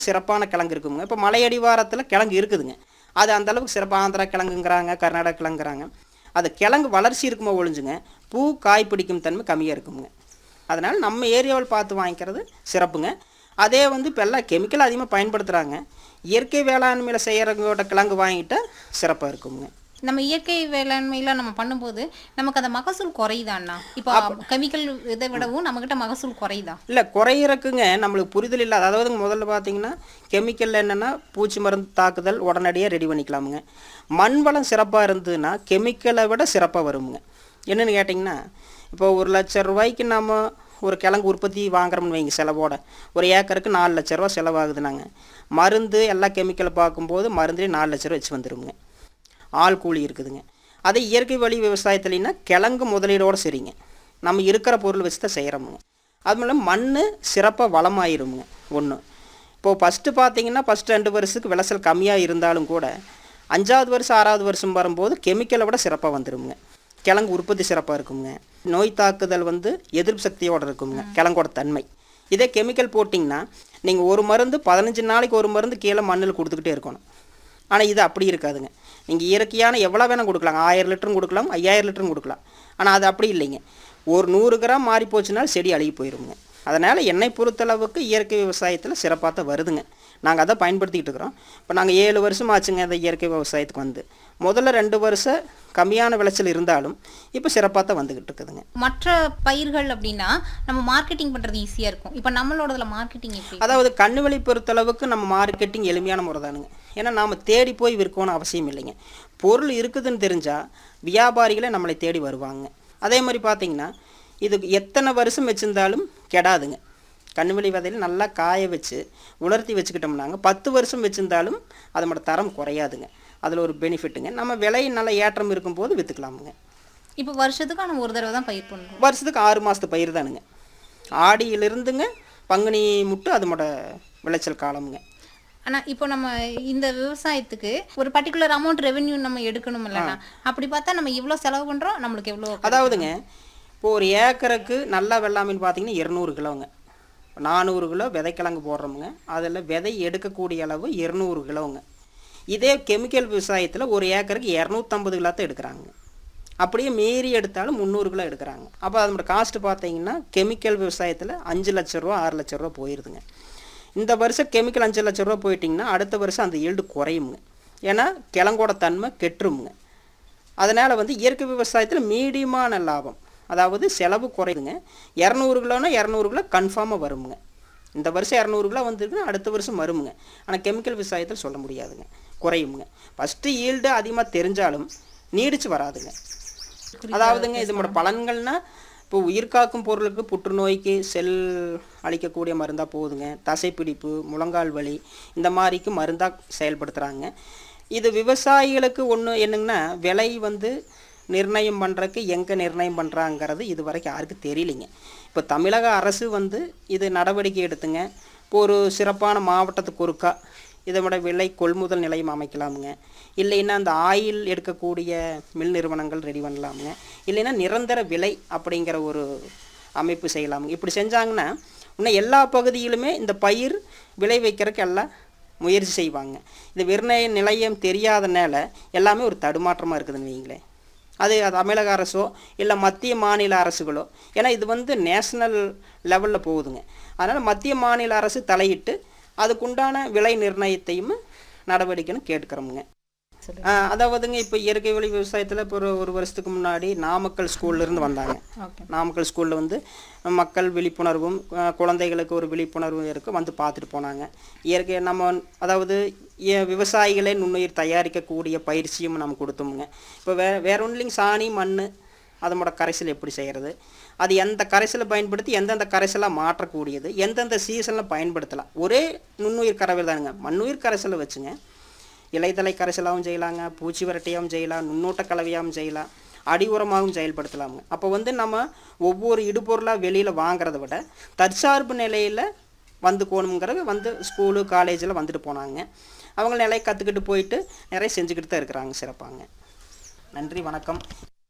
சிறப்பான கிழங்கு இருக்குங்க இப்போ மலையடிவாரத்தில் கிழங்கு இருக்குதுங்க அது அந்த அளவுக்கு சிறப்பாக ஆந்திரா கிழங்குங்கிறாங்க கர்நாடகா கிழங்குறாங்க அது கிழங்கு வளர்ச்சி இருக்குமோ ஒழிஞ்சுங்க பூ காய் பிடிக்கும் தன்மை கம்மியாக இருக்குங்க அதனால் நம்ம ஏரியாவில் பார்த்து வாங்கிக்கிறது சிறப்புங்க அதே வந்து இப்போ எல்லாம் கெமிக்கல் அதிகமாக பயன்படுத்துகிறாங்க இயற்கை வேளாண்மையில் செய்கிறவங்களோட கிழங்கு வாங்கிட்டா சிறப்பாக இருக்குங்க நம்ம இயற்கை வேளாண்மையில நம்ம பண்ணும்போது நமக்கு அந்த மகசூல் குறையுதாண்ணா இப்போ கெமிக்கல் இதை விடவும் நம்மகிட்ட மகசூல் குறையுதா இல்லை குறையிறக்குங்க நம்மளுக்கு புரிதல் இல்லாத அதாவது முதல்ல பார்த்தீங்கன்னா கெமிக்கல் என்னென்னா பூச்சி மருந்து தாக்குதல் உடனடியாக ரெடி பண்ணிக்கலாமுங்க மண் வளம் சிறப்பாக இருந்ததுன்னா கெமிக்கலை விட சிறப்பாக வருமுங்க என்னென்னு கேட்டிங்கன்னா இப்போ ஒரு லட்ச ரூபாய்க்கு நம்ம ஒரு கிழங்கு உற்பத்தி வாங்குறோம்னு வைங்க செலவோட ஒரு ஏக்கருக்கு நாலு லட்ச ரூபா செலவாகுதுனாங்க மருந்து எல்லா கெமிக்கலை பார்க்கும்போது மருந்துலேயே நாலு லட்ச ரூபா வச்சு வந்துருங்க ஆள் கூலி இருக்குதுங்க அதே இயற்கை வழி விவசாயத்துலன்னா கிழங்கு முதலீடோடு சரிங்க நம்ம இருக்கிற பொருள் வச்சு தான் செய்கிறோமுங்க அது மூலம் மண் சிறப்பாக வளமாயிருமுங்க ஒன்று இப்போது ஃபஸ்ட்டு பார்த்தீங்கன்னா ஃபஸ்ட்டு ரெண்டு வருஷத்துக்கு விளைச்சல் கம்மியாக இருந்தாலும் கூட அஞ்சாவது வருஷம் ஆறாவது வருஷம் வரும்போது கெமிக்கலை விட சிறப்பாக வந்துருமுங்க கிழங்கு உற்பத்தி சிறப்பாக இருக்குங்க நோய் தாக்குதல் வந்து எதிர்ப்பு சக்தியோடு இருக்குங்க கிழங்கோட தன்மை இதே கெமிக்கல் போட்டிங்கன்னா நீங்கள் ஒரு மருந்து பதினஞ்சு நாளைக்கு ஒரு மருந்து கீழே மண்ணில் கொடுத்துக்கிட்டே இருக்கணும் ஆனால் இது அப்படி இருக்காதுங்க நீங்கள் இயற்கையான எவ்வளோ வேணால் கொடுக்கலாம் ஆயிரம் லிட்டரும் கொடுக்கலாம் ஐயாயிரம் லிட்டரும் கொடுக்கலாம் ஆனால் அது அப்படி இல்லைங்க ஒரு நூறு கிராம் மாறி போச்சுனாலும் செடி அழுகி போயிருங்க அதனால் என்னை பொறுத்தளவுக்கு இயற்கை விவசாயத்தில் சிறப்பாக தான் வருதுங்க நாங்கள் அதை பயன்படுத்திக்கிட்டு இருக்கிறோம் இப்போ நாங்கள் ஏழு வருஷம் ஆச்சுங்க இந்த இயற்கை விவசாயத்துக்கு வந்து முதல்ல ரெண்டு வருஷம் கம்மியான விளைச்சல் இருந்தாலும் இப்போ சிறப்பாக தான் வந்துக்கிட்டு இருக்குதுங்க மற்ற பயிர்கள் அப்படின்னா நம்ம மார்க்கெட்டிங் பண்றது ஈஸியா இருக்கும் இப்போ நம்மளோடதுல மார்க்கெட்டிங் எப்படி அதாவது கண்ணுவெளி பொறுத்தளவுக்கு நம்ம மார்க்கெட்டிங் எளிமையான முறை தானுங்க ஏன்னா நாம் தேடி போய் விற்கணும் அவசியம் இல்லைங்க பொருள் இருக்குதுன்னு தெரிஞ்சால் வியாபாரிகளே நம்மளை தேடி வருவாங்க அதே மாதிரி பார்த்தீங்கன்னா இது எத்தனை வருஷம் வச்சுருந்தாலும் கெடாதுங்க கண்ணுவெளி விதையில் நல்லா காய வச்சு உலர்த்தி வச்சுக்கிட்டோம்னாங்க பத்து வருஷம் வச்சுருந்தாலும் அதனோட தரம் குறையாதுங்க அதில் ஒரு பெனிஃபிட்டுங்க நம்ம விலை நல்ல ஏற்றம் இருக்கும்போது விற்றுக்கலாமுங்க இப்போ வருஷத்துக்கு நம்ம ஒரு தடவை தான் பயிர் பண்றோம் வருஷத்துக்கு ஆறு மாதத்து பயிர் தானுங்க ஆடியிலிருந்துங்க பங்குனி முட்டு அதனோட விளைச்சல் காலமுங்க ஆனா இப்போ நம்ம இந்த விவசாயத்துக்கு ஒரு பர்டிகுலர் அமௌண்ட் ரெவென்யூ நம்ம எடுக்கணும் இல்லைன்னா அப்படி பார்த்தா நம்ம இவ்வளோ செலவு பண்றோம் நம்மளுக்கு எவ்வளோ அதாவதுங்க இப்போ ஒரு ஏக்கருக்கு நல்லா வெள்ளாமைன்னு பார்த்தீங்கன்னா இருநூறு கிலோங்க நானூறு கிலோ விதைக்கிழங்கு போடுறோமுங்க அதில் விதை எடுக்கக்கூடிய அளவு இருநூறு கிலோங்க இதே கெமிக்கல் விவசாயத்தில் ஒரு ஏக்கருக்கு இரநூத்தம்பது கிலோ தான் எடுக்கிறாங்க அப்படியே மீறி எடுத்தாலும் முந்நூறு கிலோ எடுக்கிறாங்க அப்போ அதனோட காஸ்ட் பார்த்தீங்கன்னா கெமிக்கல் விவசாயத்தில் அஞ்சு லட்ச ரூபா ஆறு லட்ச ரூபா போயிருதுங்க இந்த வருஷம் கெமிக்கல் அஞ்சு லட்ச ரூபா போயிட்டிங்கன்னா அடுத்த வருஷம் அந்த ஈல்டு குறையுங்க ஏன்னா கிழங்கோட தன்மை கெட்டுருமுங்க அதனால் வந்து இயற்கை விவசாயத்தில் மீடியமான லாபம் அதாவது செலவு குறையுதுங்க இரநூறு கிலோனா இரநூறு கிலோ கன்ஃபார்மாக வருமுங்க இந்த வருஷம் இரநூறு கிலோ வந்திருக்குன்னா அடுத்த வருஷம் வருமுங்க ஆனால் கெமிக்கல் விவசாயத்தில் சொல்ல முடியாதுங்க குறையுமுங்க ஃபஸ்ட்டு ஈல்டு அதிகமாக தெரிஞ்சாலும் நீடிச்சு வராதுங்க அதாவதுங்க இதனோட பலன்கள்னா இப்போ உயிர்காக்கும் பொருளுக்கு புற்றுநோய்க்கு செல் அழிக்கக்கூடிய மருந்தாக போகுதுங்க தசைப்பிடிப்பு முழங்கால் வலி இந்த மாதிரிக்கு மருந்தாக செயல்படுத்துகிறாங்க இது விவசாயிகளுக்கு ஒன்று என்னங்கன்னா விலை வந்து நிர்ணயம் பண்ணுறதுக்கு எங்கே நிர்ணயம் பண்ணுறாங்கிறது இது வரைக்கும் யாருக்கும் தெரியலைங்க இப்போ தமிழக அரசு வந்து இது நடவடிக்கை எடுத்துங்க இப்போ ஒரு சிறப்பான மாவட்டத்துக்கு ஒருக்கா இதோட விலை கொள்முதல் நிலையம் அமைக்கலாமுங்க இல்லைன்னா அந்த ஆயில் எடுக்கக்கூடிய மில் நிறுவனங்கள் ரெடி பண்ணலாமுங்க இல்லைன்னா நிரந்தர விலை அப்படிங்கிற ஒரு அமைப்பு செய்யலாமுங்க இப்படி செஞ்சாங்கன்னா இன்னும் எல்லா பகுதியிலுமே இந்த பயிர் விளை வைக்கிறதுக்கு எல்லாம் முயற்சி செய்வாங்க இந்த விற்பனை நிலையம் தெரியாதனால எல்லாமே ஒரு தடுமாற்றமாக இருக்குதுன்னு வைங்களேன் அது தமிழக அரசோ இல்லை மத்திய மாநில அரசுகளோ ஏன்னா இது வந்து நேஷனல் லெவலில் போகுதுங்க அதனால் மத்திய மாநில அரசு தலையிட்டு அதுக்குண்டான விலை நிர்ணயத்தையும் நடவடிக்கைன்னு கேட்டுக்கிறோமுங்க ஆஹ் அதாவதுங்க இப்போ இயற்கை வழி விவசாயத்தில் இப்போ ஒரு ஒரு வருஷத்துக்கு முன்னாடி நாமக்கல் ஸ்கூல்ல இருந்து வந்தாங்க ஓகே நாமக்கல் ஸ்கூலில் வந்து மக்கள் விழிப்புணர்வும் அஹ், குழந்தைகளுக்கு ஒரு விழிப்புணர்வும் இருக்குது வந்து பார்த்துட்டு போனாங்க இயற்கை நம்ம அதாவது இய- விவசாயிகளே நுண்ணுயிர் தயாரிக்கக்கூடிய பயிற்சியும் நம்ம கொடுத்தோமுங்க இப்போ வே வேற ஒன்றுலைங்க சாணி மண் அதனோட கரைசல் எப்படி செய்கிறது அது எந்த கரைசலை பயன்படுத்தி எந்தெந்த கரைசலாக மாற்றக்கூடியது எந்தெந்த சீசனில் பயன்படுத்தலாம் ஒரே நுண்ணுயிர் கரைசல் தானுங்க மண்ணுயிர் கரைசலை வச்சுங்க இலைத்தலை கரைசலாகவும் செய்யலாங்க பூச்சி விரட்டியாகவும் செய்யலாம் நுண்ணூட்ட கலவையாகவும் செய்யலாம் அடி உரமாகவும் செயல்படுத்தலாமுங்க அப்போ வந்து நம்ம ஒவ்வொரு இடுபொருளாக வெளியில் வாங்குறத விட தற்சார்பு நிலையில் வந்து போகணுங்கிறது வந்து ஸ்கூலு காலேஜில் வந்துட்டு போனாங்க அவங்க நிலையை கற்றுக்கிட்டு போயிட்டு நிறைய செஞ்சுக்கிட்டு தான் இருக்கிறாங்க சிறப்பாங்க நன்றி வணக்கம்